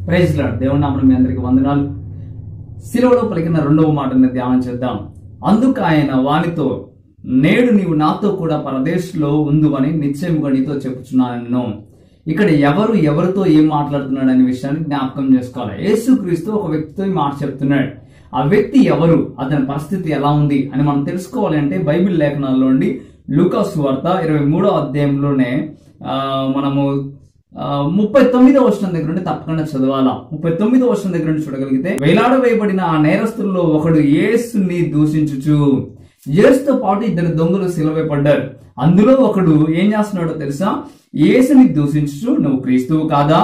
Praise lord దేవుని నామమున మీ అందరికి వందనాలు శిలువలో పలికిన రెండవ మాటని ధ్యానం చేద్దాం అందుకు ఆయన వానితో నేడు నీవు నాతో కూడా పరదేశంలో ఉందువని నిశ్చయముగా నీతో చెప్పుచున్నాను ఇక్కడ ఎవరు ఎవరితో ఏం మాట్లాడుతున్నాడు అనే విషయాన్ని జ్ఞాపకం చేసుకోవాలి యేసుక్రీస్తు ఒక వ్యక్తితో ఈ మాట చెప్తున్నాడు ఆ వ్యక్తి ఎవరు అతని పరిస్థితి ఎలా ఉంది అని మనం తెలుసుకోవాలి అంటే బైబిల్ లేఖనాల్లో నుండి లూకాస్ వార్త ఇరవై మూడో అధ్యాయంలోనే ఆ, మనము ఆ, ముప్పై తొమ్మిదో వర్షం దగ్గర నుండి తప్పకుండా చదవాలా ముప్పై తొమ్మిదో వర్షం దగ్గర నుండి చూడగలిగితే వేలాడవేయబడిన ఆ నేరస్తుల్లో ఒకడు యేసుని దూషించుచు యేసుతో పాటు ఇద్దరు దొంగలు సిలవేపడ్డారు అందులో ఒకడు ఏం చేస్తున్నాడో తెలుసా యేసుని దూషించుచు నువ్వు క్రీస్తువు కాదా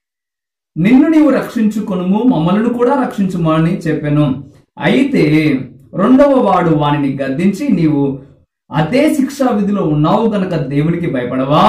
నిన్ను నీవు రక్షించుకొనుము మమ్మల్ని కూడా రక్షించుమని చెప్పాను అయితే రెండవ వాడు వానిని గద్దించి నీవు అదే శిక్షా విధిలో ఉన్నావు గనక దేవునికి భయపడవా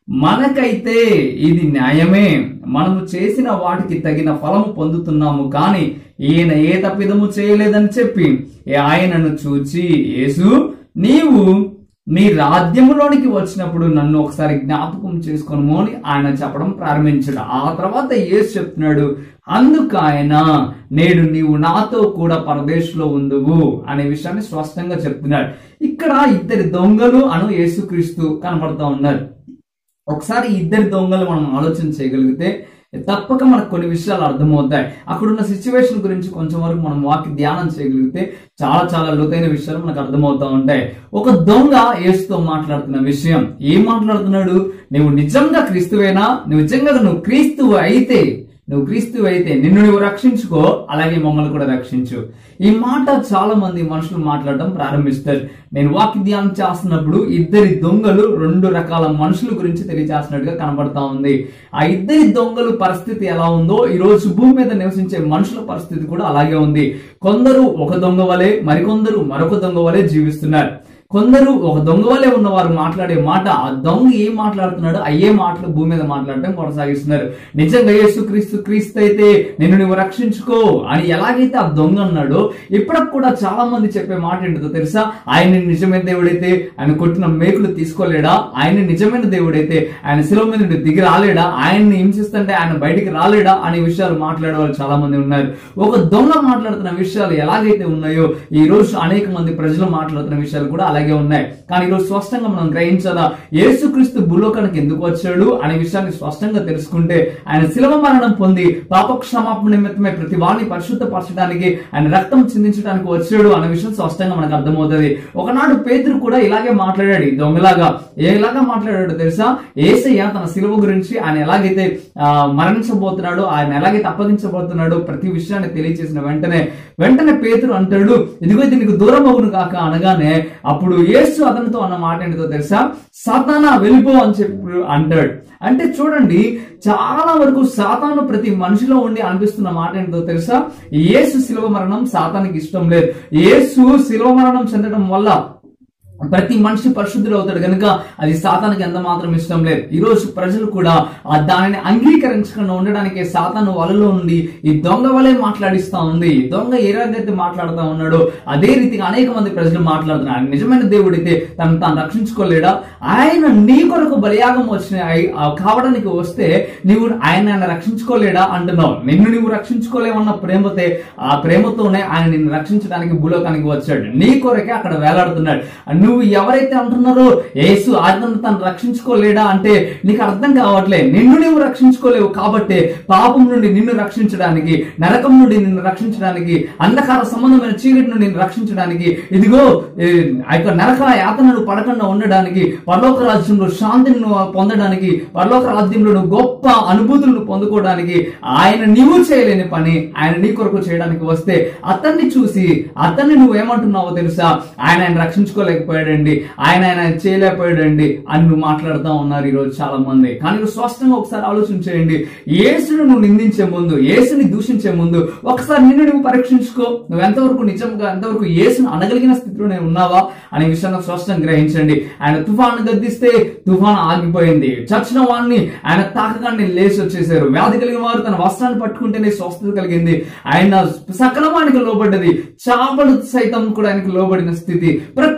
మనకైతే ఇది న్యాయమే మనము చేసిన వాటికి తగిన ఫలము పొందుతున్నాము కానీ ఈయన ఏ తప్పిదము చేయలేదని చెప్పి ఆయనను చూచి యేసు నీవు నీ రాజ్యములోనికి వచ్చినప్పుడు నన్ను ఒకసారి జ్ఞాపకం చేసుకోను అని ఆయన చెప్పడం ప్రారంభించాడు ఆ తర్వాత యేసు చెప్తున్నాడు అందుకు ఆయన నేడు నీవు నాతో కూడా పరదేశంలో ఉందువు అనే విషయాన్ని స్పష్టంగా చెప్తున్నాడు ఇక్కడ ఇద్దరి దొంగలు అను యేసుక్రీస్తు కనపడతా ఉన్నారు ఒకసారి ఈ ఇద్దరి దొంగలు మనం ఆలోచన చేయగలిగితే తప్పక మనకు కొన్ని విషయాలు అర్థమవుతాయి అక్కడున్న సిచ్యువేషన్ గురించి కొంచెం వరకు మనం వాకి ధ్యానం చేయగలిగితే చాలా చాలా లోతైన విషయాలు మనకు అర్థమవుతా ఉంటాయి ఒక దొంగ యేసుతో మాట్లాడుతున్న విషయం ఏం మాట్లాడుతున్నాడు నువ్వు నిజంగా క్రీస్తువేనా నువ్వు నిజంగా నువ్వు క్రీస్తువు అయితే నువ్వు క్రీస్తు అయితే నిన్ను నువ్వు రక్షించుకో అలాగే మమ్మల్ని కూడా రక్షించు ఈ మాట చాలా మంది మనుషులు మాట్లాడడం ప్రారంభిస్తారు నేను వాక్య ధ్యానం చేస్తున్నప్పుడు ఇద్దరి దొంగలు రెండు రకాల మనుషుల గురించి తెలియజేస్తున్నట్టుగా కనబడతా ఉంది ఆ ఇద్దరి దొంగలు పరిస్థితి ఎలా ఉందో ఈ రోజు భూమి మీద నివసించే మనుషుల పరిస్థితి కూడా అలాగే ఉంది కొందరు ఒక దొంగ వలె మరికొందరు మరొక దొంగ వలె జీవిస్తున్నారు కొందరు ఒక దొంగ వలె ఉన్నవారు మాట్లాడే మాట ఆ దొంగ ఏం మాట్లాడుతున్నాడో అయ్యే మాటలు భూమి మీద మాట్లాడటం కొనసాగిస్తున్నారు నిజంగా యేసు క్రీస్తు క్రీస్తు అయితే నిన్ను నువ్వు రక్షించుకో అని ఎలాగైతే ఆ దొంగ అన్నాడో ఇప్పటికి కూడా చాలా మంది చెప్పే మాట ఏంటో తెలుసా ఆయన నిజమైన దేవుడైతే ఆయన కొట్టిన మేకులు తీసుకోలేడా ఆయన నిజమైన దేవుడైతే ఆయన శిలువ మీద నుండి దిగి రాలేడా ఆయన్ని హింసిస్తుంటే ఆయన బయటికి రాలేడా అనే విషయాలు మాట్లాడే వాళ్ళు చాలా మంది ఉన్నారు ఒక దొంగ మాట్లాడుతున్న విషయాలు ఎలాగైతే ఉన్నాయో ఈ రోజు అనేక మంది ప్రజలు మాట్లాడుతున్న విషయాలు కూడా అలాగే ఉన్నాయి కానీ ఈరోజు స్పష్టంగా మనం గ్రహించాలా యేసుక్రీస్తు భూలోకానికి ఎందుకు వచ్చాడు అనే విషయాన్ని స్పష్టంగా తెలుసుకుంటే ఆయన శిలవ మరణం పొంది పాప క్షమాపణ నిమిత్తమే ప్రతి వాడిని పరిశుద్ధపరచడానికి ఆయన రక్తం చిందించడానికి వచ్చాడు అనే విషయం స్పష్టంగా మనకు అర్థమవుతుంది ఒకనాడు పేతురు కూడా ఇలాగే మాట్లాడాడు ఈ దొంగలాగా ఎలాగా మాట్లాడాడు తెలుసా ఏసయ్య తన శిలువ గురించి ఆయన ఎలాగైతే ఆ, మరణించబోతున్నాడో ఆయన ఎలాగైతే అప్పగించబోతున్నాడో ప్రతి విషయాన్ని తెలియచేసిన వెంటనే వెంటనే పేతురు అంటాడు ఇదిగో దీనికి దూరం అవును కాక అనగానే అప్పుడు యేసు అతనితో అన్న మాట ఏంటో తెలుసా సాతానా వెళ్ళిపో అని చెప్పి అంటాడు అంటే చూడండి చాలా వరకు సాతాను ప్రతి మనిషిలో ఉండి అనిపిస్తున్న మాట ఏంటో తెలుసా యేసు శిలువ మరణం సాతానికి ఇష్టం లేదు యేసు శిలువ మరణం చెందడం వల్ల ప్రతి మనిషి పరిశుద్ధుడు అవుతాడు కనుక అది సాతానికి ఎంత మాత్రం ఇష్టం లేదు ఈ రోజు ప్రజలు కూడా ఆ దానిని అంగీకరించకుండా ఉండడానికి సాతాను వలలో నుండి ఈ దొంగ వలె మాట్లాడిస్తా ఉంది ఈ దొంగ ఏ రకంగా మాట్లాడుతా ఉన్నాడో అదే రీతిగా అనేక మంది ప్రజలు మాట్లాడుతున్నారు ఆయన నిజమైన దేవుడైతే తను తాను రక్షించుకోలేడా ఆయన నీ కొరకు బలియాగం వచ్చిన అయి- ఆ కావడానికి వస్తే నీవు ఆయన ఆయన రక్షించుకోలేడా అంటున్నావు నిన్ను నువ్వు రక్షించుకోలేవన్న ప్రేమతే ఆ ప్రేమతోనే ఆయన నిన్ను రక్షించడానికి భూలోకానికి వచ్చాడు నీ కొరకే అక్కడ వేలాడుతున్నాడు నువ్వు ఎవరైతే అంటున్నారో యేసు ఆయన తను రక్షించుకోలేడా అంటే నీకు అర్థం కావట్లే నిన్ను నువ్వు రక్షించుకోలేవు కాబట్టి పాపం నుండి నిన్ను రక్షించడానికి నరకం నుండి నిన్ను రక్షించడానికి అంధకార సంబంధమైన చీకటి నుండి నిన్ను రక్షించడానికి ఇదిగో ఏ, ఆ యొక్క నరక యాతనలు పడకుండా ఉండడానికి పరలోక రాజ్యంలో శాంతిని నువ్వు పొందడానికి పరలోక రాజ్యంలో నువ్వు గొప్ప అనుభూతులను పొందుకోవడానికి ఆయన నీవు చేయలేని పని ఆయన నీ కొరకు చేయడానికి వస్తే అతన్ని చూసి అతన్ని నువ్వు ఏమంటున్నావో తెలుసా ఆయన ఆయన రక్షించుకోలేకపోయాడండి ఆయన ఆయన చేయలేకపోయాడండి అని నువ్వు మాట్లాడుతూ ఉన్నారు ఈరోజు చాలా మంది కానీ నువ్వు స్పష్టంగా ఒకసారి ఆలోచన చేయండి యేసును నువ్వు నిందించే ముందు యేసుని దూషించే ముందు ఒకసారి నిన్ను నువ్వు పరీక్షించుకో నువ్వు ఎంతవరకు నిజంగా ఎంతవరకు యేసును అనగలిగిన స్థితిలోనే ఉన్నావా అనే విషయాన్ని స్పష్టంగా గ్రహించండి ఆయన తుఫాను గద్దిస్తే తుఫాను ఆగిపోయింది చచ్చిన వాడిని ఆయన తాకగానే లేచి వచ్చేసారు వ్యాధి కలిగిన వారు తన వస్త్రాన్ని పట్టుకుంటేనే స్వస్థత కలిగింది ఆయన సకలమానికి లోబడ్డది చాపలు సైతం కూడా ఆయనకు లోబడిన స్థితి ప్రతిదీ ఆయన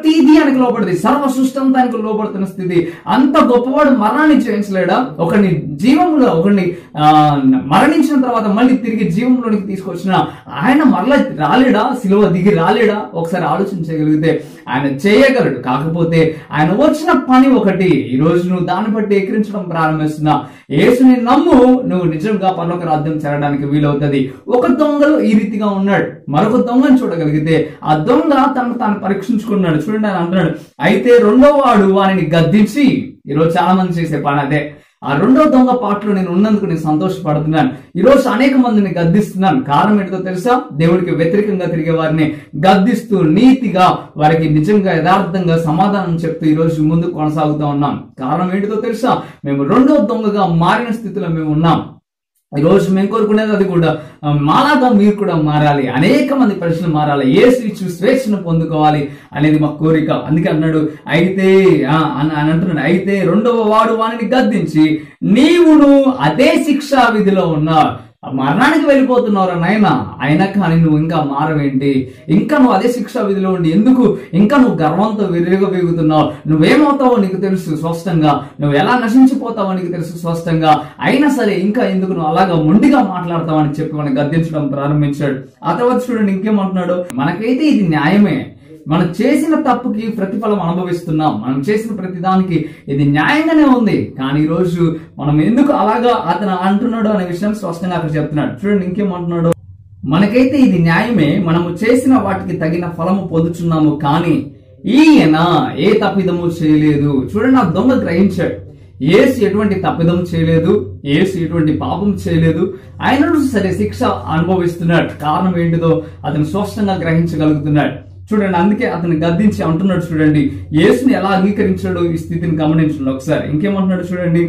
ఆయనకు లోపడింది సర్వ సృష్టి అంతా ఆయనకు లోపడుతున్న స్థితి అంత గొప్పవాడు మరణాన్ని జయించలేడా ఒకరిని జీవంలో ఒకరిని ఆ, మరణించిన తర్వాత మళ్ళీ తిరిగి జీవంలోనికి తీసుకొచ్చిన ఆయన మరలా రాలేడా సిలువ దిగి రాలేడా ఒకసారి ఆలోచన చేయగలిగితే ఆయన చేయగలడు కాకపోతే ఆయన వచ్చిన పని ఒకటి ఈ రోజు నువ్వు దాన్ని బట్టి ఎక్కిరించడం ప్రారంభిస్తున్నా యేసుని నమ్ము నువ్వు నిజంగా పరలోక రాజ్యం చేరడానికి వీలవుతుంది ఒక దొంగలు ఈ రీతిగా ఉన్నాడు మరొక దొంగను చూడగలిగితే ఆ దొంగ తనను తాను పరీక్షించుకున్నాడు చూడండి ఆయన అంటున్నాడు అయితే రెండో వాడు వానిని గద్దించి ఈరోజు చాలా మంది చేసే పని అదే ఆ రెండో దొంగ పాటలో నేను ఉన్నందుకు నేను సంతోషపడుతున్నాను ఈ రోజు అనేక మందిని గద్దిస్తున్నాను కారణం ఏంటో తెలుసా దేవుడికి వ్యతిరేకంగా తిరిగే వారిని గద్దిస్తూ నీతిగా వారికి నిజంగా యథార్థంగా సమాధానం చెప్తూ ఈ రోజు ముందుకు కొనసాగుతూ ఉన్నాం కారణం ఏంటిదో తెలుసా మేము రెండో దొంగగా మారిన స్థితిలో మేము ఉన్నాం ఈ రోజు మేము కోరుకునేది అది కూడా ఆ, మాలాగా మీరు కూడా మారాలి అనేక మంది ప్రజలు మారాలి ఏ ఇచ్చు స్వేచ్ఛను పొందుకోవాలి అనేది మా కోరిక అందుకే అన్నాడు అయితే ఆ, అని అని అంటున్నాడు అయితే రెండవ వాడు వానిని గద్దించి నీవును అదే శిక్షా విధిలో ఉన్నా మరణానికి వెళ్ళిపోతున్నావు నాయన అయినా కానీ నువ్వు ఇంకా మారవేంటి ఇంకా నువ్వు అదే శిక్షా విధిలో ఉండి ఎందుకు ఇంకా నువ్వు గర్వంతో విరగవేగుతున్నావు నువ్వేమవుతావో నీకు తెలుసు స్పష్టంగా నువ్వు ఎలా నశించిపోతావో నీకు తెలుసు స్పష్టంగా అయినా సరే ఇంకా ఎందుకు నువ్వు అలాగా మొండిగా మాట్లాడతావని చెప్పి మనం గద్దించడం ప్రారంభించాడు ఆ తర్వాత చూడండి ఇంకేమంటున్నాడు మనకైతే ఇది న్యాయమే మనం చేసిన తప్పుకి ప్రతిఫలం అనుభవిస్తున్నాం మనం చేసిన ప్రతి దానికి ఇది న్యాయంగానే ఉంది కానీ ఈ రోజు మనం ఎందుకు అలాగా అతను అంటున్నాడు అనే విషయం స్పష్టంగా అక్కడ చెప్తున్నాడు చూడండి ఇంకేమంటున్నాడు మనకైతే ఇది న్యాయమే మనము చేసిన వాటికి తగిన ఫలము పొందుచున్నాము కానీ ఈయన ఏ తప్పిదము చేయలేదు చూడండి ఆ దొంగ గ్రహించాడు ఏసు ఎటువంటి తప్పిదం చేయలేదు ఏసు ఎటువంటి పాపం చేయలేదు ఆయన సరే శిక్ష అనుభవిస్తున్నాడు కారణం ఏంటిదో అతను స్పష్టంగా గ్రహించగలుగుతున్నాడు చూడండి అందుకే అతను గద్దించి అంటున్నాడు చూడండి యేసుని ఎలా అంగీకరించాడు ఈ స్థితిని గమనించండి ఒకసారి ఇంకేమంటున్నాడు చూడండి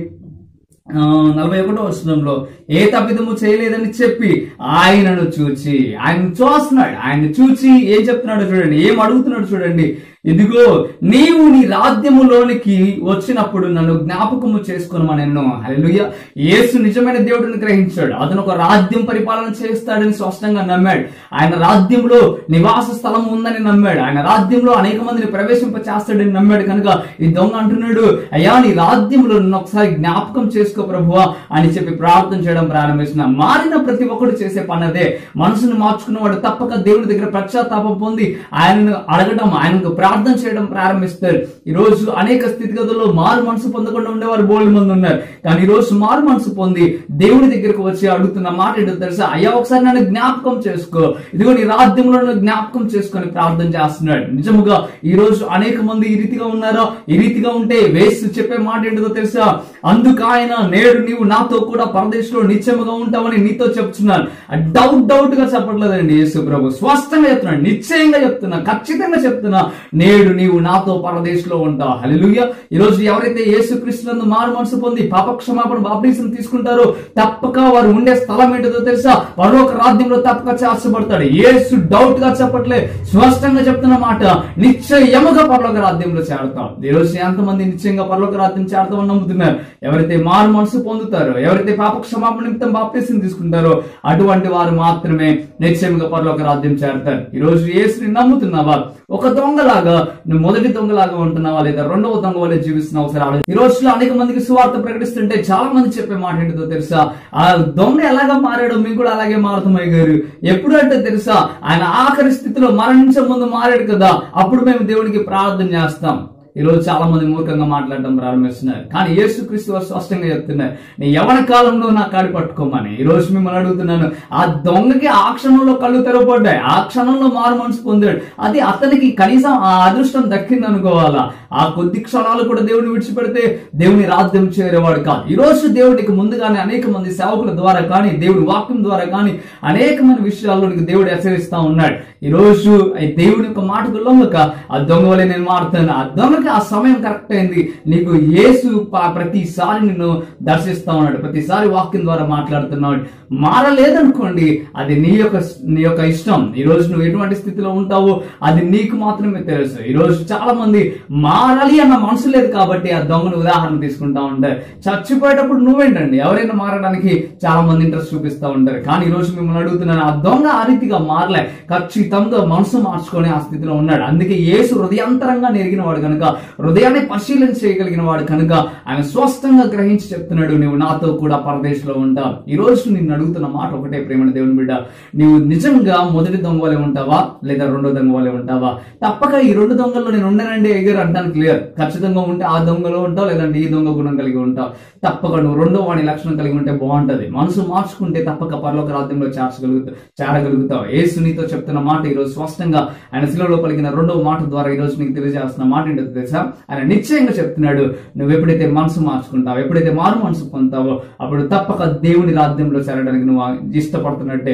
ఆ, నలభై ఒకటో వచనంలో ఏ తప్పిదము చేయలేదని చెప్పి ఆయనను చూచి ఆయన చూస్తున్నాడు ఆయన చూచి ఏం చెప్తున్నాడు చూడండి ఏం అడుగుతున్నాడు చూడండి ఇదిగో నీవు నీ రాజ్యములోనికి వచ్చినప్పుడు నన్ను జ్ఞాపకము చేసుకుని ఎన్నో హల్లెలూయా యేసు నిజమైన దేవుడిని గ్రహించాడు అతను ఒక రాజ్యం పరిపాలన చేస్తాడని స్పష్టంగా నమ్మాడు ఆయన రాజ్యంలో నివాస స్థలం ఉందని నమ్మాడు ఆయన రాజ్యంలో అనేక మందిని ప్రవేశింప చేస్తాడని నమ్మాడు కనుక ఈ దొంగ అంటున్నాడు అయ్యా నీ రాజ్యంలో నన్ను ఒకసారి జ్ఞాపకం చేసుకో ప్రభువా అని చెప్పి ప్రార్థన చేయడం ప్రారంభించిన మారిన ప్రతి ఒక్కడు చేసే పని అదే మనసును మార్చుకున్నవాడు తప్పక దేవుడి దగ్గర పశ్చాత్తాపం పొంది ఆయనను అడగడం ఆయనకు ప్రార్థన చేయడం ప్రారంభిస్తారు ఈ రోజు అనేక స్థితిగతుల్లో మారు మనసు పొందకుండా ఉండేవారు బోల్డ్ మంది ఉన్నారు కానీ ఈ రోజు మారు మనసు పొంది దేవుడి దగ్గరకు వచ్చి అడుగుతున్న మాట ఏంటో తెలుసా అయ్యా ఒకసారి నన్ను జ్ఞాపకం చేసుకో ఇదిగో నీ రాజ్యంలో నన్ను జ్ఞాపకం చేసుకొని ప్రార్థన చేస్తున్నాడు నిజముగా ఈ రోజు అనేక మంది ఈ రీతిగా ఉన్నారా ఈ రీతిగా ఉంటే వేసి చెప్పే మాట ఏంటో తెలుసా అందుకు ఆయన నేడు నీవు నాతో కూడా పరదేశంలో నిత్యముగా ఉంటావని నీతో చెప్తున్నాను డౌట్ డౌట్ గా చెప్పట్లేదండి యేసు ప్రభు స్పష్టంగా చెప్తున్నాడు నిశ్చయంగా చెప్తున్నా ఖచ్చితంగా చెప్తున్నా నేడు నీవు నాతో పరదేశంలో ఉంటావు హల్లెలూయా ఈ రోజు ఎవరైతే యేసు క్రీస్తునందు మారు మనసు పొంది పాప క్షమాపణ బాప్టిజం తీసుకుంటారో తప్పక వారు ఉండే స్థలం ఏంటో తెలుసా పరలోక రాజ్యంలో తప్పక చేర్చబడతాడు యేసు డౌట్ గా చెప్పట్లే స్పష్టంగా చెప్తున్న మాట నిశ్చయముగా పరలోక రాజ్యంలో చేరతాం ఈ రోజు ఎంతమంది నిశ్చయంగా పరలోక రాజ్యం చేరతామని నమ్ముతున్నారు ఎవరైతే మారు మనసు పొందుతారో ఎవరైతే పాప క్షమాపణ నిమిత్తం బాప్టిజం తీసుకుంటారో అటువంటి వారు మాత్రమే నిశ్చయంగా పరలోక రాజ్యం చేరతారు ఈ రోజు యేసుని నమ్ముతున్నావా ఒక దొంగలాగా నువ్వు మొదటి దొంగలాగా ఉంటున్నావా లేదా రెండవ దొంగ వల్ల జీవిస్తున్నావు ఒకసారి ఆలోచించు. ఈ రోజులో అనేక మందికి సువార్త ప్రకటిస్తుంటే చాలా మంది చెప్పే మాట ఏంటో తెలుసా ఆ దొంగ ఎలాగా మారాడో మీకు కూడా అలాగే మారుతామయ్య గారు ఎప్పుడు అంటే తెలుసా ఆయన ఆఖరి స్థితిలో మరణించే ముందు మారాడు కదా అప్పుడు మేము దేవునికి ప్రార్థన చేస్తాం ఈ రోజు చాలా మంది మూర్ఖంగా మాట్లాడడం ప్రారంభిస్తున్నారు కానీ యేసుక్రీస్తు వారు స్పష్టంగా చెప్తున్నారు నీ యవన కాలంలో నా కాడి పట్టుకోమని ఈ రోజు మిమ్మల్ని అడుగుతున్నాను ఆ దొంగకి ఆ క్షణంలో కళ్ళు తెరవబడ్డాయి ఆ క్షణంలో మారు మనసు పొందాడు అది అతనికి కనీసం ఆ అదృష్టం దక్కింది అనుకోవాలా ఆ కొద్ది క్షణాలు కూడా దేవుని విడిచిపెడితే దేవుని రాజ్యం చేరేవాడు కాదు ఈ రోజు దేవుడికి ముందుగానే అనేక మంది సేవకుల ద్వారా కానీ దేవుడి వాక్యం ద్వారా కానీ అనేకమైన విషయాల్లో నీకు దేవుడు హెచ్చరిస్తా ఉన్నాడు ఈ రోజు ఈ దేవుని యొక్క మాటకు లొంగక ఆ దొంగ వలె నేను మారుతాను ఆ దొంగ చివరికి ఆ సమయం కరెక్ట్ అయింది నీకు యేసు ప- ప్రతిసారి నిన్ను దర్శిస్తా ఉన్నాడు ప్రతిసారి వాక్యం ద్వారా మాట్లాడుతున్నాడు మారలేదనుకోండి అది నీ యొక్క నీ యొక్క ఇష్టం ఈ రోజు నువ్వు ఎటువంటి స్థితిలో ఉంటావో అది నీకు మాత్రమే తెలుసు ఈ రోజు చాలా మంది మారాలి అన్న మనసు లేదు కాబట్టి ఆ దొంగను ఉదాహరణ తీసుకుంటా ఉంటారు చచ్చిపోయేటప్పుడు నువ్వేంటండి ఎవరైనా మారడానికి చాలా మంది ఇంట్రెస్ట్ చూపిస్తా ఉంటారు కానీ ఈ రోజు మిమ్మల్ని అడుగుతున్నాను ఆ దొంగ ఆ రీతిగా మారలే ఖచ్చితంగా మనసు మార్చుకొని ఆ స్థితిలో ఉన్నాడు అందుకే యేసు హృదయాంతరంగా నెరిగిన వాడు కనుక హృదయాన్ని పరిశీలన చేయగలిగిన వాడు కనుక ఆయన స్పష్టంగా గ్రహించి చెప్తున్నాడు నువ్వు నాతో కూడా పరదేశంలో ఉంటావు ఈ రోజు నిన్ను అడుగుతున్న మాట ఒకటే ప్రేమణ దేవుని బిడ్డ నీవు నిజంగా మొదటి దొంగ వలె ఉంటావా లేదా రెండో దొంగ వలె ఉంటావా తప్పక ఈ రెండు దొంగల్లో నేను ఉండనండి ఎగర్ అంటాను క్లియర్ ఖచ్చితంగా ఉంటే ఆ దొంగలో ఉంటావు లేదంటే ఈ దొంగ గుణం కలిగి ఉంటావు తప్పక నువ్వు రెండో వాడి లక్షణం కలిగి ఉంటే బాగుంటది మనసు మార్చుకుంటే తప్పక పరలోక రాజ్యంలో చేర్చగలుగుతావు చేరగలుగుతావు ఏసు నీతో చెప్తున్న మాట ఈ రోజు స్పష్టంగా ఆయన శిలలో పలికిన రెండవ మాట ద్వారా ఈ రోజు నీకు తెలియజేస్తున్న మాట ఏంటో తెలుసా ఆయన నిశ్చయంగా చెప్తున్నాడు నువ్వు ఎప్పుడైతే మనసు మార్చుకుంటావు ఎప్పుడైతే మారు మనసు పొందుతావో అప్పుడు తప్పక దేవుని రాజ్యంలో చేరడానికి నువ్వు ఇష్టపడుతున్నట్టే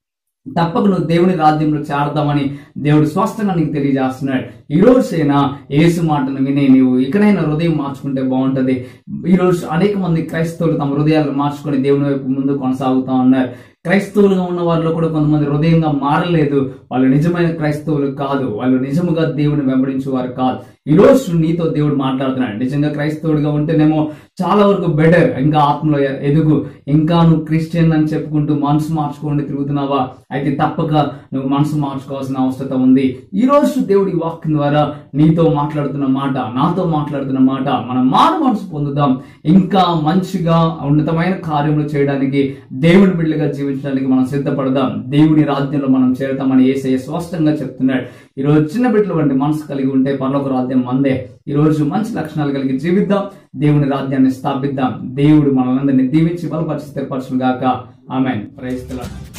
తప్పక నువ్వు దేవుని రాజ్యంలో చేరదామని దేవుడు స్పష్టంగా నీకు తెలియజేస్తున్నాడు ఈ రోజైనా యేసు మాటను విని నీవు ఇకనైనా హృదయం మార్చుకుంటే బాగుంటది ఈ రోజు అనేక మంది క్రైస్తవులు తమ హృదయాలను మార్చుకొని దేవుని వైపు ముందు కొనసాగుతా ఉన్నారు క్రైస్తవులుగా ఉన్న వారిలో కూడా కొంతమంది హృదయంగా మారలేదు వాళ్ళు నిజమైన క్రైస్తవులు కాదు వాళ్ళు నిజముగా దేవుని వెంబడించే వారు కాదు ఈ రోజు నీతో దేవుడు మాట్లాడుతున్నాడు నిజంగా క్రైస్తవుడిగా ఉంటేనేమో చాలా వరకు బెటర్ ఇంకా ఆత్మలో ఎ- ఎదుగు ఇంకా నువ్వు క్రిస్టియన్ అని చెప్పుకుంటూ మనసు మార్చుకోండి తిరుగుతున్నావా అయితే తప్పక నువ్వు మనసు మార్చుకోవాల్సిన అవసరం ఉంది ఈ రోజు దేవుడి వాక్యం ద్వారా నీతో మాట్లాడుతున్న మాట నాతో మాట్లాడుతున్న మాట మనం మారు మనసు పొందుదాం ఇంకా మంచిగా ఉన్నతమైన కార్యములు చేయడానికి దేవుని బిడ్డగా జీవించడానికి మనం సిద్ధపడదాం దేవుని రాజ్యంలో మనం చేరతామని ఏసయ్య స్పష్టంగా చెప్తున్నాడు ఈ రోజు చిన్న బిడ్డల వంటి మనసు కలిగి ఉంటే పర్లోక రాజ్యం మందే ఈ రోజు మంచి లక్షణాలు కలిగి జీవిద్దాం దేవుని రాజ్యాన్ని స్థాపిద్దాం దేవుడు మనలందరినీ దీవించి బలపరిచి స్థిరపరచును గాక ఆమెన్ ప్రైస్తలా